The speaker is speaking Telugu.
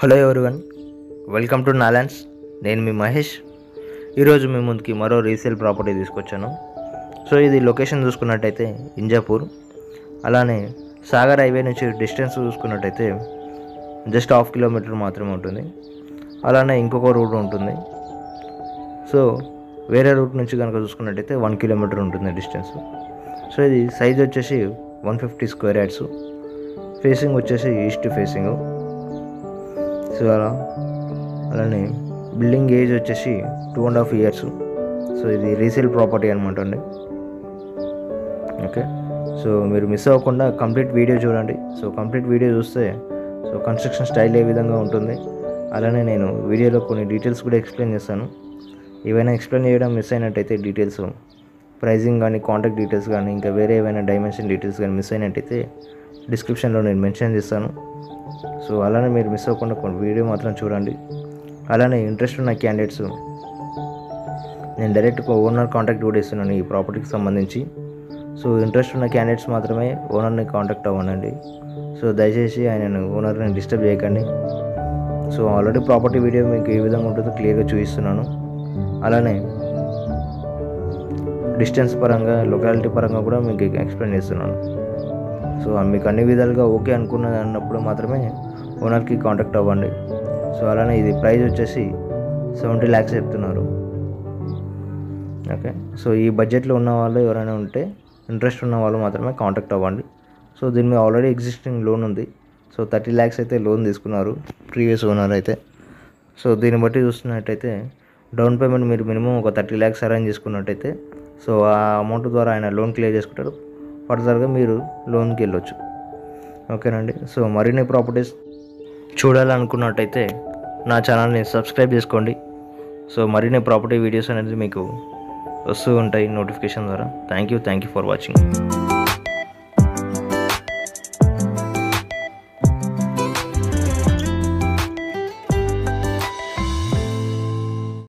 హలో ఎవరివన్ వెల్కమ్ టు నాలాన్స్ నేను మీ మహేష్ ఈరోజు మీ ముందుకి మరో రీసేల్ ప్రాపర్టీ తీసుకొచ్చాను సో ఇది లొకేషన్ చూసుకున్నట్టయితే ఇంజాపూర్ అలానే సాగర్ హైవే నుంచి డిస్టెన్స్ చూసుకున్నట్టయితే జస్ట్ హాఫ్ కిలోమీటర్ మాత్రమే ఉంటుంది అలానే ఇంకొక రూట్ ఉంటుంది సో వేరే రూట్ నుంచి కనుక చూసుకున్నట్టయితే వన్ కిలోమీటర్ ఉంటుంది డిస్టెన్స్ సో ఇది సైజ్ వచ్చేసి one fifty square yards facing వచ్చేసి ఈస్ట్ ఫేసింగ్ సో అలా అలానే బిల్డింగ్ ఏజ్ వచ్చేసి two and half years so ఇది రీసేల్ ప్రాపర్టీ అనమాట అండి ఓకే సో మీరు మిస్ అవ్వకుండా కంప్లీట్ వీడియో చూడండి సో కంప్లీట్ వీడియో చూస్తే సో కన్స్ట్రక్షన్ స్టైల్ ఏ విధంగా ఉంటుంది అలానే నేను వీడియోలో కొన్ని డీటెయిల్స్ కూడా ఎక్స్ప్లెయిన్ చేస్తాను ఏవైనా ఎక్స్ప్లెయిన్ చేయడం మిస్ అయినట్టయితే డీటెయిల్స్ ప్రైజింగ్ కానీ కాంటాక్ట్ డీటెయిల్స్ కానీ ఇంకా వేరే ఏవైనా డైమెన్షన్ డీటెయిల్స్ కానీ మిస్ అయినట్టయితే డిస్క్రిప్షన్లో నేను మెన్షన్ చేస్తాను సో అలానే మీరు మిస్ అవ్వకుండా కొన్ని వీడియో మాత్రం చూడండి అలానే ఇంట్రెస్ట్ ఉన్న క్యాండిడేట్స్ నేను డైరెక్ట్ ఓనర్ కాంటాక్ట్ కూడా ఇస్తున్నాను ఈ ప్రాపర్టీకి సంబంధించి సో ఇంట్రెస్ట్ ఉన్న క్యాండిడేట్స్ మాత్రమే ఓనర్ని కాంటాక్ట్ అవ్వనండి సో దయచేసి ఆయనను ఓనర్ని డిస్టర్బ్ చేయకండి సో ఆల్రెడీ ప్రాపర్టీ వీడియో మీకు ఏ విధంగా ఉంటుందో క్లియర్గా చూపిస్తున్నాను అలానే డిస్టెన్స్ పరంగా లొకాలిటీ పరంగా కూడా మీకు ఎక్స్ప్లెయిన్ చేస్తున్నాను సో మీకు అన్ని విధాలుగా ఓకే అనుకున్నది అన్నప్పుడు మాత్రమే ఓనర్కి కాంటాక్ట్ అవ్వండి సో అలానే ఇది ప్రైస్ వచ్చేసి సెవెంటీ ల్యాక్స్ చెప్తున్నారు ఓకే సో ఈ బడ్జెట్లో ఉన్న వాళ్ళు ఎవరైనా ఉంటే ఇంట్రెస్ట్ ఉన్న వాళ్ళు మాత్రమే కాంటాక్ట్ అవ్వండి సో దీని మీద ఆల్రెడీ ఎగ్జిస్టింగ్ లోన్ ఉంది సో థర్టీ ల్యాక్స్ అయితే లోన్ తీసుకున్నారు ప్రీవియస్ ఓనర్ అయితే సో దీన్ని బట్టి చూస్తున్నట్టయితే డౌన్ పేమెంట్ మీరు మినిమం ఒక థర్టీ ల్యాక్స్ అరేంజ్ చేసుకున్నట్టయితే సో ఆ అమౌంట్ ద్వారా ఆయన లోన్ క్లియర్ చేసుకుంటారు ఫర్దర్గా మీరు లోన్కి వెళ్ళొచ్చు ఓకేనండి సో మరిన్ని ప్రాపర్టీస్ చూడాలనుకున్నట్టయితే నా ఛానల్ని సబ్స్క్రైబ్ చేసుకోండి సో మరిన్ని ప్రాపర్టీ వీడియోస్ అనేది మీకు వస్తూ ఉంటాయి నోటిఫికేషన్ ద్వారా thank you thank you for watching